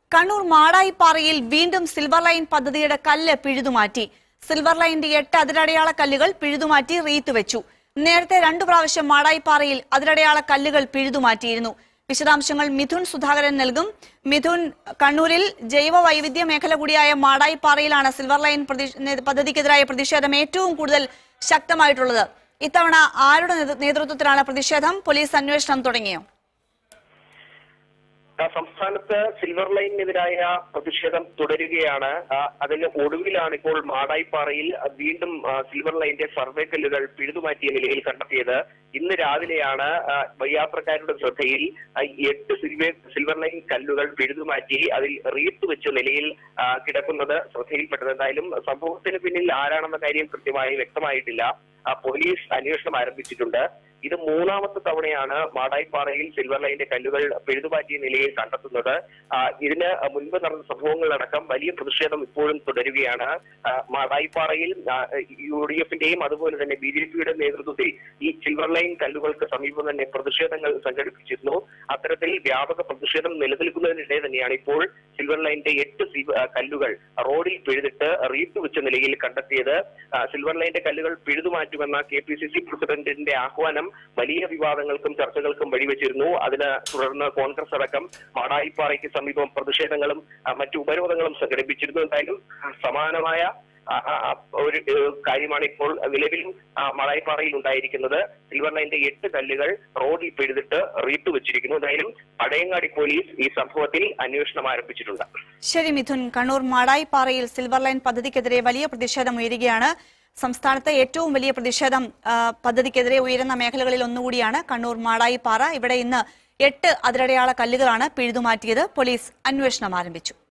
കണ്ണൂർ മാടായിപ്പാറയിൽ വീണ്ടും silver line പദ്ധതിയുടെ കല്ല് പിഴുതുമാറ്റി സിൽവർ ലൈനിന്റെ എട്ട് അതിരടയാള കല്ലുകൾ പിഴുതുമാറ്റി റീത്ത് വെച്ചു നേരത്തെ രണ്ടു പ്രാവശ്യം മാടായിപ്പാറയിൽ അതിരടയാള കല്ലുകൾ പിഴുതുമാറ്റിയിരുന്നു വിശദാംശങ്ങൾ മിഥുൻ സുധാകരൻ നൽകും മിഥുൻ കണ്ണൂരിൽ ജൈവ വൈവിധ്യ മേഖല കൂടിയായ മാടായിപ്പാറയിലാണ് സിൽവർ ലൈൻ പ്രതി- നേ- പദ്ധതിക്കെതിരായ പ്രതിഷേധം ഏറ്റവും കൂടുതൽ ശക്തമായിട്ടുള്ളത് ഇത്തവണ ആരുടെ നേതൃ- നേതൃത്വത്തിലാണ് പ്രതിഷേധം പോലീസ് അന്വേഷണം തുടങ്ങിയോ ആ, സംസ്ഥാനത്ത് സിൽവർ ലൈനിനെതിരായ പ്രതിഷേധം തുടരുകയാണ് ആ, അതിന് ഒടുവിലാണ് ഇപ്പോൾ മാടായിപ്പാറയിൽ ആ, വീണ്ടും ആ, സിൽവർ ലൈനിന്റെ സർവേ കല്ലുകൾ പിഴുതുമാറ്റിയ നിലയിൽ കണ്ടെത്തിയത് ഇന്ന് രാവിലെയാണ് ആ, യാത്രക്കാരുടെ ശ്രദ്ധയിൽ ആ, എട്ട് സിൽവർ സിൽവർ ലൈൻ കല്ലുകൾ പിഴുതുമാറ്റി അതിൽ റീത്ത് വെച്ച നിലയിൽ ആ, കിടക്കുന്നത് ശ്രദ്ധയിൽപ്പെട്ടത് എന്തായാലും സംഭവത്തിന് പിന്നിൽ ആരാണെന്ന കാര്യം കൃത്യമായി വ്യക്തമായിട്ടില്ല ആ, പോലീസ് അന്വേഷണം ആരംഭിച്ചിട്ടുണ്ട് ഇത് മൂന്നാമത്തെ തവണയാണ് മാടായിപ്പാറയിൽ സിൽവർ ലൈനിന്റെ കല്ലുകൾ പിഴുതുമാറ്റിയ നിലയിൽ കണ്ടെത്തുന്നത് ആ, ഇതിന് മുൻപ് നടന്ന സംഭവങ്ങളടക്കം വലിയ പ്രതിഷേധം ഇപ്പോഴും തുടരുകയാണ് ആ, മാടായിപ്പാറയിൽ യു ഡി എഫിന്റെയും അതുപോലെ തന്നെ ബി ജെ പിയുടെ നേതൃത്വത്തിൽ ഈ സിൽവർ ലൈൻ കല്ലുകൾക്ക് സമീപം തന്നെ പ്രതിഷേധങ്ങൾ സംഘടിപ്പിച്ചിരുന്നു അത്തരത്തിൽ വ്യാപക പ്രതിഷേധം നിലനിൽക്കുന്നതിനിടെ തന്നെയാണ് ഇപ്പോൾ സിൽവർ ലൈനിന്റെ എട്ട് സി- ആ, കല്ലുകൾ റോഡിൽ പിഴുതിട്ട് റീത്ത് വെച്ച നിലയിൽ കണ്ടെത്തിയത് ആ, സിൽവർ ലൈനിന്റെ കല്ലുകൾ പിഴുതുമാറ്റുമെന്ന കെ പി സി സി പ്രസിഡന്റിന്റെ ആഹ്വാനം വലിയ വിവാദങ്ങൾക്കും ചർച്ചകൾക്കും വഴിവെച്ചിരുന്നു അതിന് തുടർന്ന് കോൺഗ്രസ് അടക്കം മാടായിപ്പാറയ്ക്ക് സമീപം പ്രതിഷേധങ്ങളും ആ, മറ്റു ഉപരോധങ്ങളും സംഘടിപ്പിച്ചിരുന്നു എന്തായാലും സമാനമായ ആ, ആ, ആ, ഒരു ഏഹ്, കാര്യമാണ് ഇപ്പോൾ നിലവിലും ആ, മളായിപ്പാറയിൽ ഉണ്ടായിരിക്കുന്നത് സിൽവർ ലൈനിന്റെ എട്ട് കല്ലുകൾ റോഡിൽ പിഴുതിട്ട് റീത്ത് വെച്ചിരിക്കുന്നു എന്തായാലും പടയങ്ങാടി പോലീസ് ഈ സംഭവത്തിൽ അന്വേഷണം ആരംഭിച്ചിട്ടുണ്ട് ശരി മിഥുൻ കണ്ണൂർ മാടായിപ്പാറയിൽ സിൽവർ ലൈൻ പദ്ധതിക്കെതിരെ വലിയ പ്രതിഷേധം ഉയരുകയാണ് സംസ്ഥാനത്തെ ഏറ്റവും വലിയ പ്രതിഷേധം ആ, പദ്ധതിക്കെതിരെ ഉയരുന്ന മേഖലകളിൽ ഒന്നുകൂടിയാണ് കണ്ണൂർ മാടായിപ്പാറ ഇവിടെ ഇന്ന് എട്ട് അതിരടയാള കല്ലുകളാണ് പിഴുതുമാറ്റിയത് പോലീസ് അന്വേഷണം ആരംഭിച്ചു